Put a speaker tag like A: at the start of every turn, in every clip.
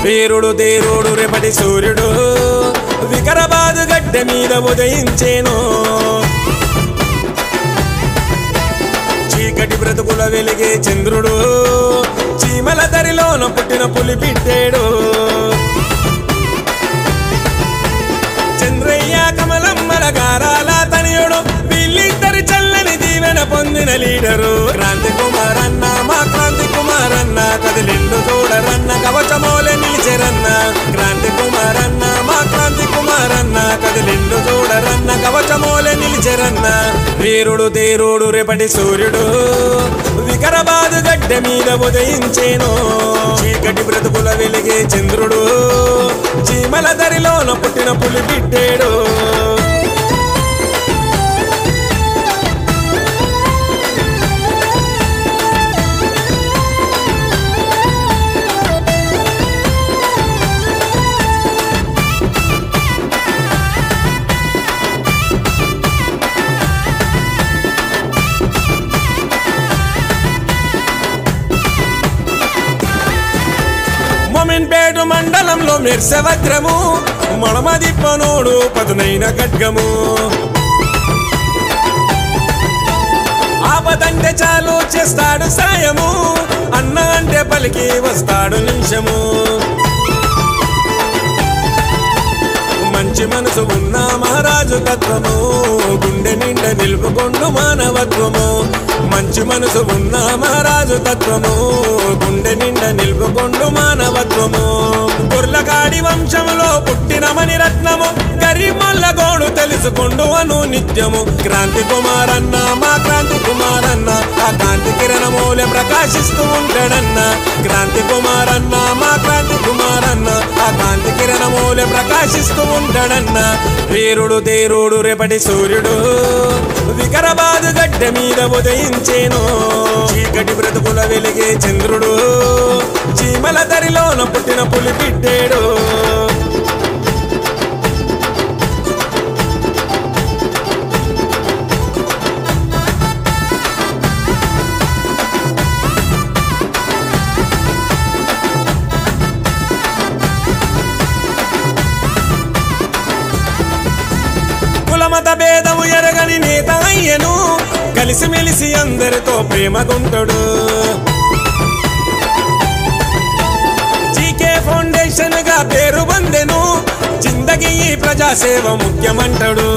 A: వీరుడు దేరుడు రేపటి సూర్యుడు వికరాబాదు గడ్డ మీద ఉదయించేను చీకటి బ్రతుకుల వెలిగే చంద్రుడు చీమల దరిలోన పుట్టిన పులి బిడ్డేడు చంద్రయ్య కమలమ్మల గారాల తనయుడు వీళ్ళిద్దరి చల్లని దీవెన పొందిన లీడరు క్రాంతి కుమారన్న మా క్రాంతి కుమారన్న కదిలిండు చూడరన్న కవచమోలే నిలిచెరన్న క్రాంతి కుమారన్న మా క్రాంతి కుమారన్న కదిలిండు చూడరన్న కవచమోలే నిలిచెరన్న వీరుడు తేరుడు రేపటి సూర్యుడు వికరాబాదు గడ్డ మీద ఉదయించేను చీకటి బ్రతుకుల వెలిగే చంద్రుడు చీమల దరిలోన పుట్టిన పులి బిడ్డేడు మొమిన్పేట మండలంలో మెర్సవక్రము మొళమదిప్పనోడు పదునైన ఖడ్గము ఆపదంటే చాలు చేస్తాడు సాయము అన్న అంటే పలికి వస్తాడు నిమిషము మంచి మనసు ఉన్న మహారాజు తత్వము గుండె నిండా నిలుపుకొండు మానవత్వము మంచి మనసు ఉన్న మహారాజు తత్వము గుండె నిండా నిలుపుకొండు మానవత్వము గుర్లకాడి వంశములో పుట్టిన మణిరత్నము గరిమల్ల గోడు తెలుసుకొండు అను నిత్యము క్రాంతి కుమారన్న మా క్రాంతి కుమారన్న ఆ కాంతి కిరణమూలె ప్రకాశిస్తూ ఉంటాడన్న క్రాంతి కుమారన్న మా క్రాంతి కుమారన్న ఆ కాంతి కిరణమూలె ప్రకాశిస్తూ ఉంటాడన్న వీరుడు తేరుడు రేపటి సూర్యుడు వికరాబాదు గడ్డ మీద ఉదయించేను చీకటి బ్రతుకుల వెలిగే చంద్రుడు చీమల దరిలోన పుట్టిన పులి బిడ్డేడు కులమత భేదము ఎరగని నేత అయ్యను కలిసిమెలిసి అందరితో ప్రేమగుంటడు జీకే ఫౌండేషన్ గా పేరు పొందెను జిందగీ ఈ ప్రజాసేవ ముఖ్యమంటాడు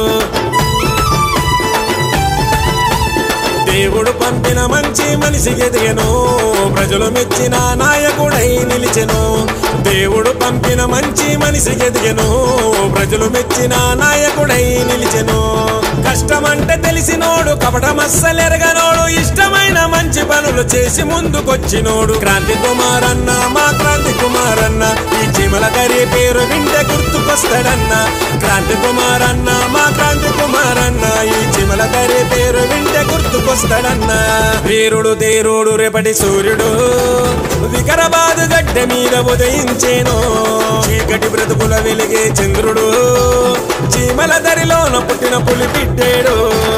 A: దేవుడు పంపిన మంచి మనిషి ఎదిగెను ప్రజలు మెచ్చిన నాయకుడై నిలిచెను దేవుడు పంపిన మంచి మనిషి ఎదిగెను ప్రజలు మెచ్చిన నాయకుడై నిలిచెను కష్టమంటే తెలిసినోడు కపటమస్సలెరగనోడు ఇష్టమైన మంచి పనులు చేసి ముందుకొచ్చినోడు క్రాంతి కుమారన్న మా క్రాంతి కుమారన్న ఈ చిమల కరి పేరు వింటే గుర్తుకొస్తాడన్న క్రాంతి కుమారన్న మా క్రాంతి కుమారన్న ఈ చిమల కరి పేరు వింటే గుర్తుకొస్తాడన్న వీరుడు తేరుడు రేపటి సూర్యుడు వికరాబాదు గడ్డ మీద ఉదయించేను చీకటి బ్రతుకుల వెలిగే చంద్రుడు చీమల దరిలోన పుట్టిన పులి బిడ్డేడు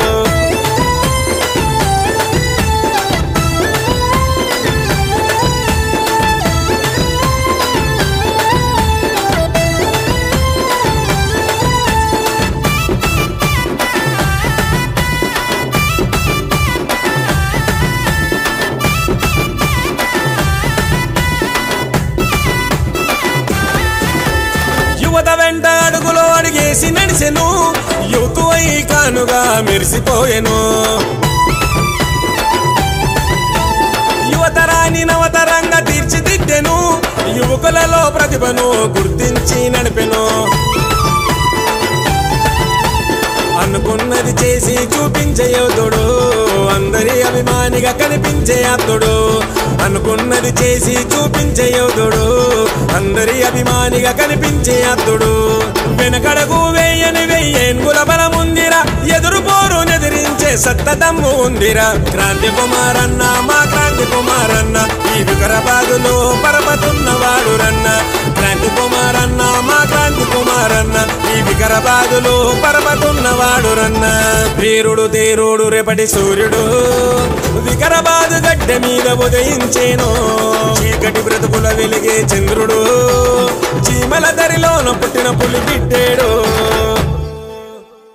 A: యువత వెంట అడుగులో అడిగేసి నడిచెను యువతు అయి కానుగా మెరిసిపోయెను యువతరాని నవతరంగా తీర్చిదిద్దెను యువకులలో ప్రతిభను గుర్తించి నడిపెను అనుకున్నది చేసి చూపించే యోధుడు అందరి అభిమానిగా కనిపించే అతడు అనుకున్నది చేసి చూపించే యోధుడు అందరి అభిమానిగా కనిపించే అతడు వెనకడకు వేయని వెయ్యేన్గుల బలముందిరా ఎదురు పోరు ఎదిరించే సత్తదమ్ము ఉందిరా క్రాంతి కుమారన్న మా క్రాంతి కుమారన్న ఈ వికరాబాదులో పరపతున్నవాడు రన్న క్రాంతి కుమారన్న మా క్రాంతి కుమారన్న ఈ వికరాబాదులో పరపతున్నవాడు రన్న వీరుడు తేరుడు రేపటి సూర్యుడు వికరాబాద్ గడ్డ మీద ఉదయించేను చీకటి బ్రతుకుల వెలిగే చంద్రుడు చీమల దరిలోన పుట్టిన పులి బిడ్డేడు